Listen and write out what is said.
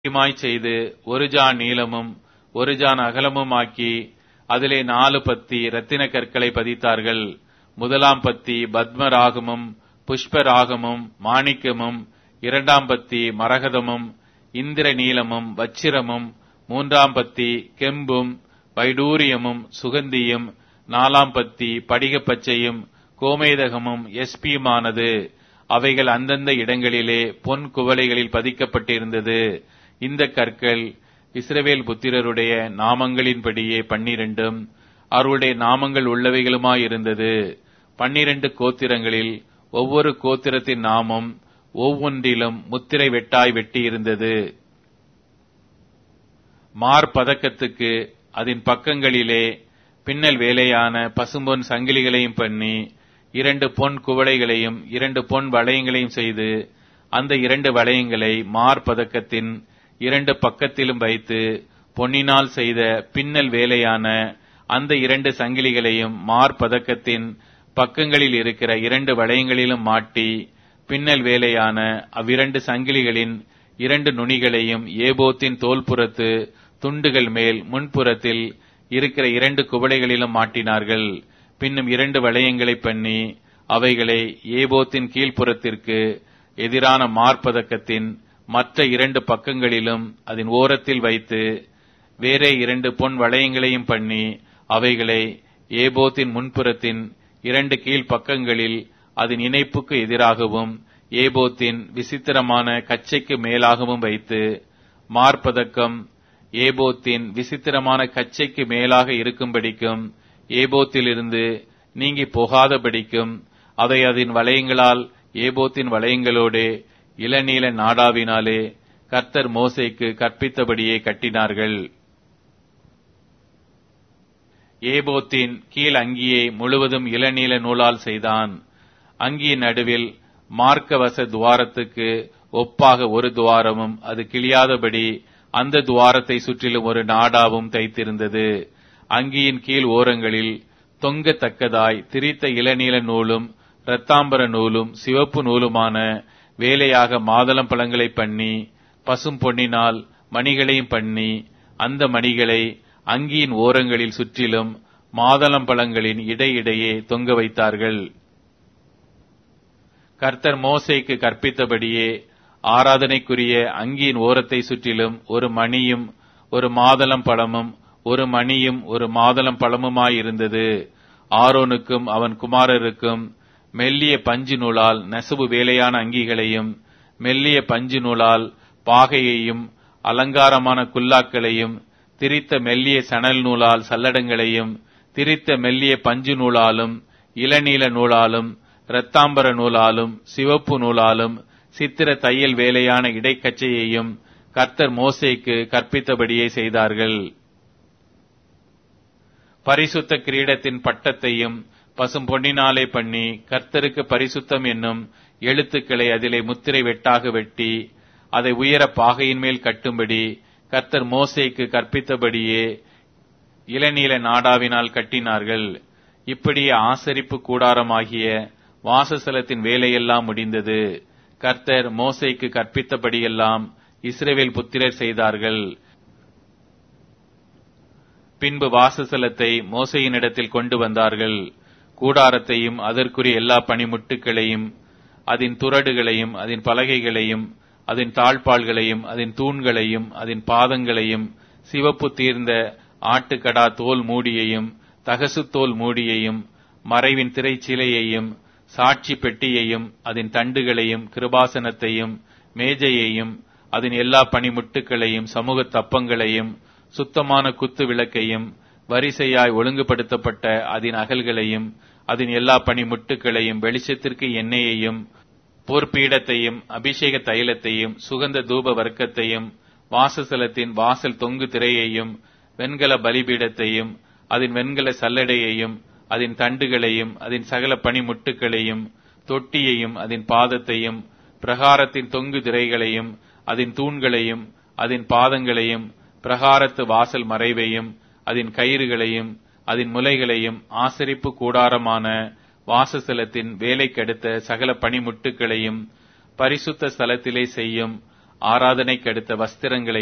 மாய்ச் செய்து ஒரு ஜான் நீளமும் ஒரு ஜான் அகலமுமாக்கி அதிலே நாலு பத்தி இரத்தின கற்களை பதித்தார்கள் முதலாம் பத்தி பத்ம ராகமும் புஷ்ப ராகமும் மாணிக்கமும் இரண்டாம் பத்தி மரகதமும் இந்திர நீலமும் வச்சிரமும் மூன்றாம் பத்தி கெம்பும் வைடூரியமும் சுகந்தியும் நாலாம் பத்தி படிகப் பச்சையும் கோமேதகமும் எஸ்பியுமானது அவைகள் அந்தந்த இடங்களிலே பொன் குவளைகளில் பதிக்கப்பட்டிருந்தது இந்த கற்கள் இஸ்ரவேல் புத்திரருடைய நாமங்களின்படியே பன்னிரண்டும் அவர்களுடைய நாமங்கள் உள்ளவைகளுமாயிருந்தது பன்னிரண்டு கோத்திரங்களில் ஒவ்வொரு கோத்திரத்தின் நாமம் ஒவ்வொன்றிலும் முத்திரை வெட்டாய் வெட்டியிருந்தது மார்பதக்கத்துக்கு அதன் பக்கங்களிலே பின்னல் வேலையான பசும்பொன் சங்கிலிகளையும் பண்ணி இரண்டு பொன் குவளைகளையும் இரண்டு பொன் வளையங்களையும் செய்து அந்த இரண்டு வளையங்களை மார்பதக்கத்தின் இரண்டு பக்கத்திலும் வைத்து பொன்னினால் செய்த பின்னல் வேலையான அந்த இரண்டு சங்கிலிகளையும் மார்பதக்கத்தின் பக்கங்களில் இருக்கிற இரண்டு வளையங்களிலும் மாட்டி பின்னல் வேலையான அவ்விரண்டு சங்கிலிகளின் இரண்டு நுனிகளையும் ஏபோத்தின் தோல்புறத்து துண்டுகள் மேல் முன்புறத்தில் இருக்கிற இரண்டு குவளைகளிலும் மாட்டினார்கள் பின்னும் இரண்டு வளையங்களை பண்ணி அவைகளை ஏபோத்தின் கீழ்ப்புறத்திற்கு எதிரான மார்பதக்கத்தின் மற்ற இரண்டு பக்கங்களிலும் அதன் ஓரத்தில் வைத்து வேறே இரண்டு பொன் வளையங்களையும் பண்ணி அவைகளை ஏபோத்தின் முன்புறத்தின் இரண்டு கீழ் பக்கங்களில் அதன் இணைப்புக்கு எதிராகவும் ஏபோத்தின் விசித்திரமான கச்சைக்கு மேலாகவும் வைத்து மார்பதக்கம் ஏபோத்தின் விசித்திரமான கச்சைக்கு மேலாக இருக்கும்படிக்கும் ஏபோத்திலிருந்து நீங்கி போகாதபடிக்கும் அதை அதன் வளையங்களால் ஏபோத்தின் வளையங்களோடு இளநீல நாடாவினாலே கர்த்தர் மோசைக்கு கற்பித்தபடியே கட்டினார்கள் ஏபோத்தின் கீழ் அங்கியை முழுவதும் இளநீல நூலால் செய்தான் அங்கியின் நடுவில் மார்க்கவச துவாரத்துக்கு ஒப்பாக ஒரு துவாரமும் அது கிளியாதபடி அந்த துவாரத்தை சுற்றிலும் ஒரு நாடாவும் தைத்திருந்தது அங்கியின் கீழ் ஓரங்களில் தொங்கத்தக்கதாய் திரித்த இளநீல நூலும் இரத்தாம்பர நூலும் சிவப்பு நூலுமான வேலையாக மாதளம் பழங்களை பண்ணி பசும் பொன்னினால் மணிகளையும் பண்ணி அந்த மணிகளை அங்கியின் ஓரங்களில் சுற்றிலும் மாதளம் பழங்களின் இடையிடையே தொங்க வைத்தார்கள் கர்த்தர் மோசைக்கு கற்பித்தபடியே ஆராதனைக்குரிய அங்கியின் ஓரத்தை சுற்றிலும் ஒரு மணியும் ஒரு மாதளம் பழமும் ஒரு மணியும் ஒரு மாதளம் பழமுமாயிருந்தது ஆரோனுக்கும் அவன் குமாரருக்கும் மெல்லிய பஞ்சு நூலால் நெசவு வேலையான அங்கிகளையும் மெல்லிய பஞ்சு நூலால் பாகையையும் அலங்காரமான குல்லாக்களையும் திரித்த மெல்லிய சணல் நூலால் சல்லடங்களையும் திரித்த மெல்லிய பஞ்சு நூலாலும் இளநீல நூலாலும் இரத்தாம்பர நூலாலும் சிவப்பு நூலாலும் சித்திர தையல் வேலையான இடைக்கச்சையையும் கர்த்தர் மோசைக்கு கற்பித்தபடியே செய்தார்கள் பரிசுத்த கிரீடத்தின் பட்டத்தையும் பசும் பொன்னினாலே பண்ணி கர்த்தருக்கு பரிசுத்தம் என்னும் எழுத்துக்களை அதிலே முத்திரை வெட்டாக வெட்டி அதை உயர பாகையின் மேல் கட்டும்படி கர்த்தர் மோசைக்கு கற்பித்தபடியே இளநீல நாடாவினால் கட்டினார்கள் இப்படியே ஆசரிப்பு கூடாரமாகிய வாசஸ்தலத்தின் வேலையெல்லாம் முடிந்தது கர்த்தர் மோசைக்கு கற்பித்தபடியெல்லாம் இஸ்ரேவேல் புத்திரர் செய்தார்கள் பின்பு வாசஸ்தலத்தை மோசையினிடத்தில் கொண்டு வந்தார்கள் கூடாரத்தையும் அதற்குரிய எல்லா பனிமுட்டுகளையும் அதன் துரடுகளையும் அதன் பலகைகளையும் அதன் தாழ்பாள்களையும் அதன் தூண்களையும் அதன் பாதங்களையும் சிவப்பு தீர்ந்த ஆட்டுக்கடா தோல் மூடியையும் தகசு தோல் மூடியையும் மறைவின் திரைச்சிலையையும் சாட்சி பெட்டியையும் அதன் தண்டுகளையும் கிருபாசனத்தையும் மேஜையையும் அதன் எல்லா பனிமுட்டுகளையும் சமூக தப்பங்களையும் சுத்தமான குத்து விளக்கையும் வரிசையாய் ஒழுங்குபடுத்தப்பட்ட அதன் அகல்களையும் அதன் எல்லா பனிமுட்டுகளையும் வெளிச்சத்திற்கு எண்ணெயையும் போர்ப்பீடத்தையும் அபிஷேக தைலத்தையும் சுகந்த தூப வர்க்கத்தையும் வாசஸ்தலத்தின் வாசல் தொங்கு திரையையும் வெண்கல பலிபீடத்தையும் அதன் வெண்கல சல்லடையையும் அதன் தண்டுகளையும் அதன் சகல பனிமுட்டுகளையும் தொட்டியையும் அதன் பாதத்தையும் பிரகாரத்தின் தொங்கு திரைகளையும் அதன் தூண்களையும் அதன் பாதங்களையும் பிரகாரத்து வாசல் மறைவையும் அதன் கயிறுகளையும் அதன் முலைகளையும் ஆசரிப்பு கூடாரமான வாசஸ்தலத்தின் வேலைக்கெடுத்த சகல பனிமுட்டுகளையும் பரிசுத்த ஸ்தலத்திலே செய்யும் ஆராதனைக்கு அடுத்த வஸ்திரங்களை